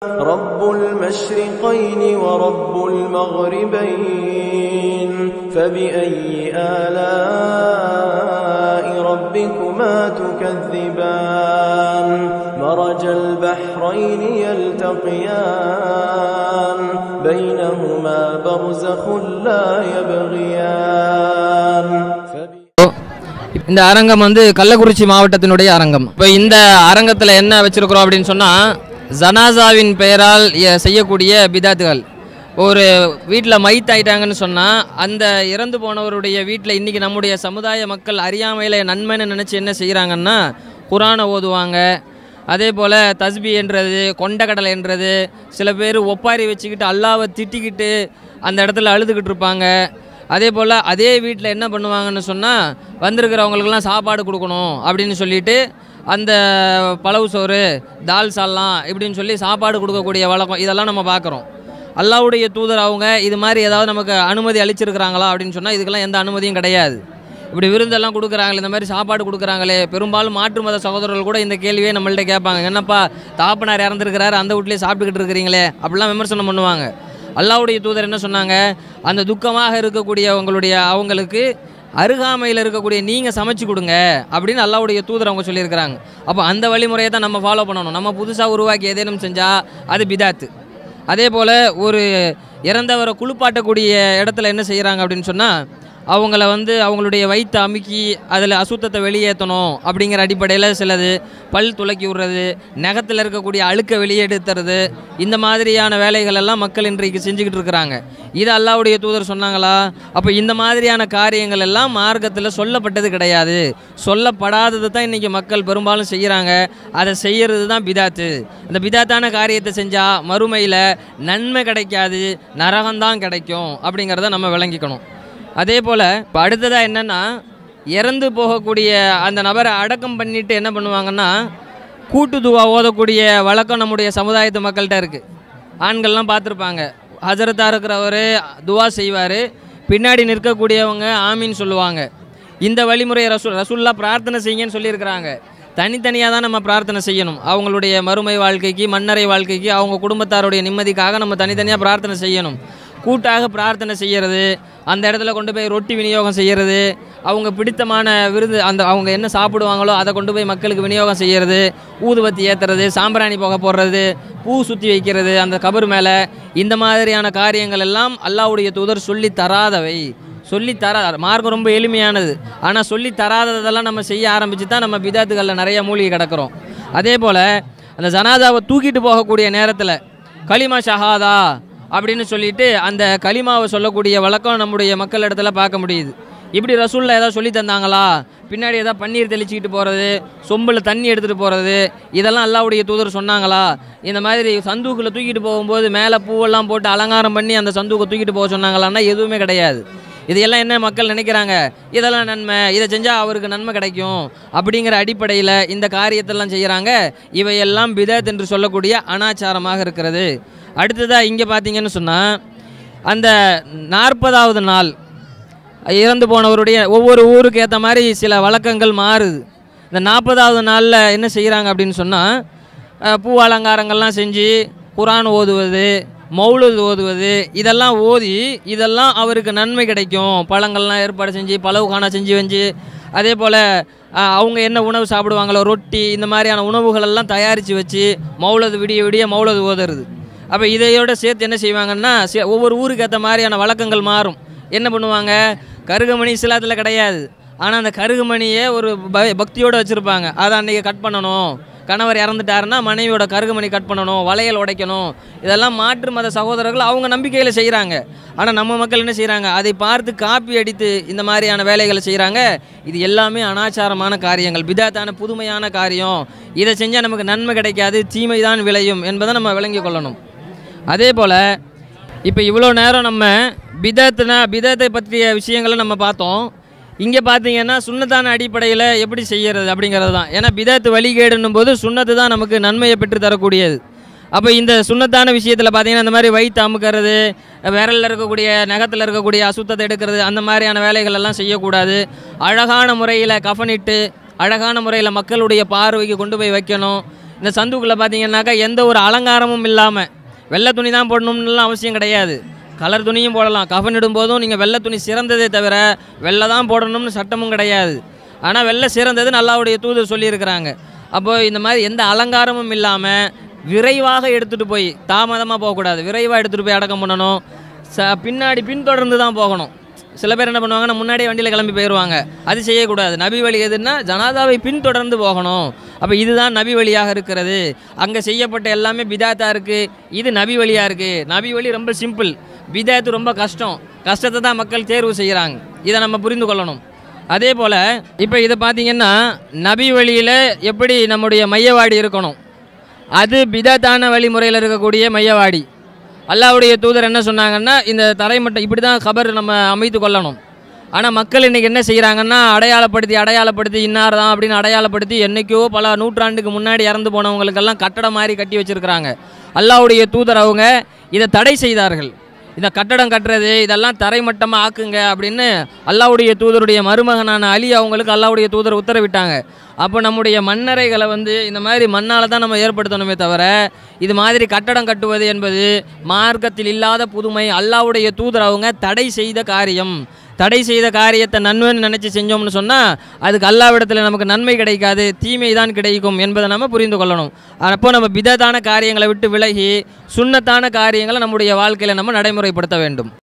رب المشرقين ورب المغربين فبأي آلاء ربكما تكذبان مرج البحرين يلتقيان بينهما برزخ لا يبغيان فبأي இந்த அரங்கம் வந்து கள்ளக்குறிச்சி மாவட்டத்தினுடைய அரங்கம் இப்போ இந்த அரங்கத்தில் என்ன வச்சிருக்கிறோம் அப்படின்னு சொன்னால் ஜனாசாவின் பெயரால் எ- செய்யக்கூடிய பிதாத்துகள் ஒரு வீட்டில் மைத் ஆயிட்டாங்கன்னு சொன்னால் அந்த இறந்து போனவருடைய வீட்டில் இன்றைக்கி நம்முடைய சமுதாய மக்கள் அறியாமையில் நன்மைன்னு நினச்சி என்ன செய்கிறாங்கன்னா குரானை ஓதுவாங்க அதே போல் தஸ்பி என்றது கொண்டக்கடலை என்றது சில பேர் ஒப்பாரி வச்சுக்கிட்டு அல்லாவை திட்டிக்கிட்டு அந்த இடத்துல அழுதுகிட்டு இருப்பாங்க அதே போல் அதே வீட்டில் என்ன பண்ணுவாங்கன்னு சொன்னால் வந்திருக்கிறவங்களுக்கெல்லாம் சாப்பாடு கொடுக்கணும் அப்படின்னு சொல்லிட்டு அந்த பழவு சோறு தால் சால்லாம் இப்படின்னு சொல்லி சாப்பாடு கொடுக்கக்கூடிய வழக்கம் இதெல்லாம் நம்ம பார்க்குறோம் அல்லாவுடைய தூதர் அவங்க இது மாதிரி ஏதாவது நமக்கு அனுமதி அளிச்சிருக்கிறாங்களா அப்படின்னு சொன்னால் இதுக்கெல்லாம் எந்த அனுமதியும் கிடையாது இப்படி விருந்தெல்லாம் கொடுக்குறாங்களே இந்த மாதிரி சாப்பாடு கொடுக்குறாங்களே பெரும்பாலும் மாற்று மத சகோதரர்கள் கூட இந்த கேள்வியே நம்மள்ட்ட கேட்பாங்க என்னப்பா தாப்பனார் இறந்துருக்கிறாரு அந்த வீட்லேயே சாப்பிட்டுக்கிட்டு இருக்கிறீங்களே அப்படிலாம் விமர்சனம் பண்ணுவாங்க அல்லாவுடைய தூதர் என்ன சொன்னாங்க அந்த துக்கமாக இருக்கக்கூடியவங்களுடைய அவங்களுக்கு அருகாமையில் இருக்கக்கூடிய நீங்கள் சமைச்சு கொடுங்க அப்படின்னு அல்லாவுடைய தூதர் அவங்க சொல்லியிருக்கிறாங்க அப்போ அந்த வழிமுறையை தான் நம்ம ஃபாலோ பண்ணணும் நம்ம புதுசாக உருவாக்கி ஏதேனும் செஞ்சால் அது பிதாத்து அதே போல் ஒரு இறந்தவரை குளிப்பாட்டக்கூடிய இடத்துல என்ன செய்கிறாங்க அப்படின்னு சொன்னால் அவங்கள வந்து அவங்களுடைய வயிற்றை அமுக்கி அதில் அசுத்தத்தை வெளியேற்றணும் அப்படிங்கிற அடிப்படையில் சிலது பல் துளக்கி விடுறது நகத்தில் இருக்கக்கூடிய அழுக்க வெளியெடுத்துறது இந்த மாதிரியான வேலைகள் எல்லாம் மக்கள் இன்றைக்கு செஞ்சுக்கிட்டு இருக்கிறாங்க இது அல்லாவுடைய தூதர் சொன்னாங்களா அப்போ இந்த மாதிரியான காரியங்கள் எல்லாம் மார்க்கத்தில் சொல்லப்பட்டது கிடையாது சொல்லப்படாதது தான் இன்றைக்கி மக்கள் பெரும்பாலும் செய்கிறாங்க அதை செய்கிறது தான் பிதாத்து அந்த பிதாத்தான காரியத்தை செஞ்சால் மறுமையில் நன்மை கிடைக்காது நரகம்தான் கிடைக்கும் அப்படிங்கிறத நம்ம விளங்கிக்கணும் அதே போல் இப்போ அடுத்ததாக என்னென்னா இறந்து போகக்கூடிய அந்த நபரை அடக்கம் பண்ணிட்டு என்ன பண்ணுவாங்கன்னா கூட்டு துவா ஓதக்கூடிய வழக்கம் நம்முடைய சமுதாயத்து மக்கள்கிட்ட இருக்குது ஆண்கள்லாம் பார்த்துருப்பாங்க ஹஜரத்தாக இருக்கிறவர் துவா செய்வார் பின்னாடி நிற்கக்கூடியவங்க ஆமீன் சொல்லுவாங்க இந்த வழிமுறை ரசூல் ரசூல்லா பிரார்த்தனை செய்யுங்கன்னு சொல்லியிருக்கிறாங்க தனித்தனியாக தான் நம்ம பிரார்த்தனை செய்யணும் அவங்களுடைய மறுமை வாழ்க்கைக்கு மன்னரை வாழ்க்கைக்கு அவங்க குடும்பத்தாருடைய நிம்மதிக்காக நம்ம தனித்தனியாக பிரார்த்தனை செய்யணும் கூட்டாக பிரார்த்தனை செய்கிறது அந்த இடத்துல கொண்டு போய் ரொட்டி விநியோகம் செய்கிறது அவங்க பிடித்தமான விருது அந்த அவங்க என்ன சாப்பிடுவாங்களோ அதை கொண்டு போய் மக்களுக்கு விநியோகம் செய்கிறது ஊதுபத்தி ஏற்றுறது சாம்பிராணி புகை போடுறது பூ சுற்றி வைக்கிறது அந்த கபர் மேலே இந்த மாதிரியான காரியங்கள் எல்லாம் அல்லாஹ்வுடைய தூதர் சொல்லி தராதவை சொல்லி தர மார்க்கம் ரொம்ப எளிமையானது ஆனால் சொல்லி தராததெல்லாம் நம்ம செய்ய ஆரம்பித்து தான் நம்ம பிதாத்துகளில் நிறைய மூலிகை கிடக்கிறோம் அதே போல் அந்த ஜனாதாவை தூக்கிட்டு போகக்கூடிய நேரத்தில் களிமா ஷஹாதா அப்படின்னு சொல்லிட்டு அந்த களிமாவை சொல்லக்கூடிய வழக்கம் நம்முடைய மக்கள் இடத்துல பார்க்க முடியுது இப்படி ரசூலில் ஏதாவது சொல்லி தந்தாங்களா பின்னாடி ஏதாவது பன்னீர் தெளிச்சிக்கிட்டு போகிறது சொம்பில் தண்ணி எடுத்துகிட்டு போகிறது இதெல்லாம் அல்லாவுடைய தூதர் சொன்னாங்களா இந்த மாதிரி சந்தூக்கில் தூக்கிட்டு போகும்போது மேலே பூவெல்லாம் போட்டு அலங்காரம் பண்ணி அந்த சந்தூக்கை தூக்கிட்டு போக சொன்னாங்களான்னா எதுவுமே கிடையாது இதையெல்லாம் என்ன மக்கள் நினைக்கிறாங்க இதெல்லாம் நன்மை இதை செஞ்சால் அவருக்கு நன்மை கிடைக்கும் அப்படிங்கிற அடிப்படையில் இந்த காரியத்தெல்லாம் செய்கிறாங்க இவையெல்லாம் பிதத் என்று சொல்லக்கூடிய அனாச்சாரமாக இருக்கிறது அடுத்ததாக இங்கே பார்த்தீங்கன்னு சொன்னால் அந்த நாற்பதாவது நாள் இறந்து போனவருடைய ஒவ்வொரு ஊருக்கு ஏற்ற மாதிரி சில வழக்கங்கள் மாறுது இந்த நாற்பதாவது நாளில் என்ன செய்கிறாங்க அப்படின்னு சொன்னால் பூ அலங்காரங்கள்லாம் செஞ்சு குரான் ஓதுவது மௌலுது ஓதுவது இதெல்லாம் ஓதி இதெல்லாம் அவருக்கு நன்மை கிடைக்கும் பழங்கள்லாம் ஏற்பாடு செஞ்சு பலவு காணா செஞ்சு வச்சு அதே போல் அவங்க என்ன உணவு சாப்பிடுவாங்களோ ரொட்டி இந்த மாதிரியான உணவுகள் எல்லாம் தயாரித்து வச்சு மௌலது விடிய விடிய மௌலது ஓதுறது அப்போ இதையோட சேர்த்து என்ன செய்வாங்கன்னா சி- ஒவ்வொரு ஊருக்கு ஏற்ற மாதிரியான வழக்கங்கள் மாறும் என்ன பண்ணுவாங்க கருகமணி இஸ்லாத்தில் கிடையாது ஆனால் அந்த கருகுமணியை ஒரு ப- பக்தியோட வச்சுருப்பாங்க அதை அன்றைக்கி கட் பண்ணணும் கணவர் இறந்துட்டாருன்னா மனைவியோட கருகுமணி கட் பண்ணணும் வளையல் உடைக்கணும் இதெல்லாம் மாற்று மத சகோதரர்கள் அவங்க நம்பிக்கையில் செய்கிறாங்க ஆனால் நம்ம மக்கள் என்ன செய்கிறாங்க அதை பார்த்து காப்பி அடித்து இந்த மாதிரியான வேலைகளை செய்கிறாங்க இது எல்லாமே அனாச்சாரமான காரியங்கள் பிதாத்தான புதுமையான காரியம் இதை செஞ்சால் நமக்கு நன்மை கிடைக்காது தீமை தான் விளையும் என்பதை நம்ம விளங்கிக் கொள்ளணும் அதே போல் இப்போ இவ்வளோ நேரம் நம்ம பிதத்துனா பிதத்தை பற்றிய விஷயங்களை நம்ம பார்த்தோம் இங்கே பார்த்தீங்கன்னா சுண்ணத்தான அடிப்படையில் எப்படி செய்யறது அப்படிங்கிறது தான் ஏன்னா பிதத்து வழிகேடுன்னும் போது சுண்ணத்து தான் நமக்கு நன்மையை பெற்று தரக்கூடியது அப்போ இந்த சுண்ணத்தான விஷயத்தில் பார்த்தீங்கன்னா இந்த மாதிரி வயிற்று அமுக்கிறது விரலில் இருக்கக்கூடிய நகத்தில் இருக்கக்கூடிய அசுத்தத்தை எடுக்கிறது அந்த மாதிரியான வேலைகள் எல்லாம் செய்யக்கூடாது அழகான முறையில் கஃனிட்டு அழகான முறையில் மக்களுடைய பார்வைக்கு கொண்டு போய் வைக்கணும் இந்த சந்துக்குள்ளே பார்த்தீங்கன்னாக்கா எந்த ஒரு அலங்காரமும் இல்லாமல் வெள்ளை துணி தான் போடணும்னுலாம் அவசியம் கிடையாது கலர் துணியும் போடலாம் கஃன் இடும்போதும் நீங்கள் வெள்ளை துணி சிறந்ததே தவிர வெள்ளை தான் போடணும்னு சட்டமும் கிடையாது ஆனால் வெள்ளை சிறந்தது நல்லாவுடைய தூதர் சொல்லியிருக்கிறாங்க அப்போ இந்த மாதிரி எந்த அலங்காரமும் இல்லாமல் விரைவாக எடுத்துகிட்டு போய் தாமதமாக போகக்கூடாது விரைவாக எடுத்துகிட்டு போய் அடக்கம் பண்ணணும் ச பின்னாடி பின்தொடர்ந்து தான் போகணும் சில பேர் என்ன பண்ணுவாங்கன்னா முன்னாடியே வண்டியில் கிளம்பி போயிடுவாங்க அது செய்யக்கூடாது நபி வழி எதுன்னா ஜனாதாவை பின்தொடர்ந்து போகணும் அப்போ இதுதான் நபி வழியாக இருக்கிறது அங்கே செய்யப்பட்ட எல்லாமே பிதாத்தா இருக்குது இது நபி வழியாக இருக்குது நபி வழி ரொம்ப சிம்பிள் பிதாத்து ரொம்ப கஷ்டம் கஷ்டத்தை தான் மக்கள் தேர்வு செய்கிறாங்க இதை நம்ம புரிந்து கொள்ளணும் அதே போல் இப்போ இதை பார்த்தீங்கன்னா நபி வழியில் எப்படி நம்முடைய மையவாடி இருக்கணும் அது பிதத்தான வழிமுறையில் இருக்கக்கூடிய மையவாடி அல்லாஹ்வுடைய தூதர் என்ன சொன்னாங்கன்னா இந்த தரைமட்டம் இப்படி தான் கபர் நம்ம அமைத்து கொள்ளணும் ஆனால் மக்கள் இன்றைக்கி என்ன செய்கிறாங்கன்னா அடையாளப்படுத்தி அடையாளப்படுத்தி இன்னார் தான் அப்படின்னு அடையாளப்படுத்தி என்றைக்கோ பல நூற்றாண்டுக்கு முன்னாடி இறந்து போனவங்களுக்கெல்லாம் கட்டடம் மாதிரி கட்டி வச்சுருக்கிறாங்க அல்லாஹ்வுடைய தூதர் அவங்க இதை தடை செய்தார்கள் இந்த கட்டடம் கட்டுறது இதெல்லாம் தரைமட்டமாக ஆக்குங்க அப்படின்னு அல்லாஹ்வுடைய தூதருடைய மருமகனான அலி அவங்களுக்கு அல்லாஹ்வுடைய தூதர் உத்தரவிட்டாங்க அப்போ நம்முடைய மண்ணறைகளை வந்து இந்த மாதிரி மண்ணால் தான் நம்ம ஏற்படுத்தணுமே தவிர இது மாதிரி கட்டடம் கட்டுவது என்பது மார்க்கத்தில் இல்லாத புதுமை அல்லாஹ்வுடைய தூதர் அவங்க தடை செய்த காரியம் தடை செய்த காரியத்தை நன்மைன்னு நினச்சி செஞ்சோம்னு சொன்னால் அதுக்கு அல்லாவிடத்தில் நமக்கு நன்மை கிடைக்காது தீமை தான் கிடைக்கும் என்பதை நம்ம புரிந்து கொள்ளணும் அப்போ நம்ம பிதத்தான காரியங்களை விட்டு விலகி சுண்ணத்தான காரியங்களை நம்முடைய வாழ்க்கையில் நம்ம நடைமுறைப்படுத்த வேண்டும்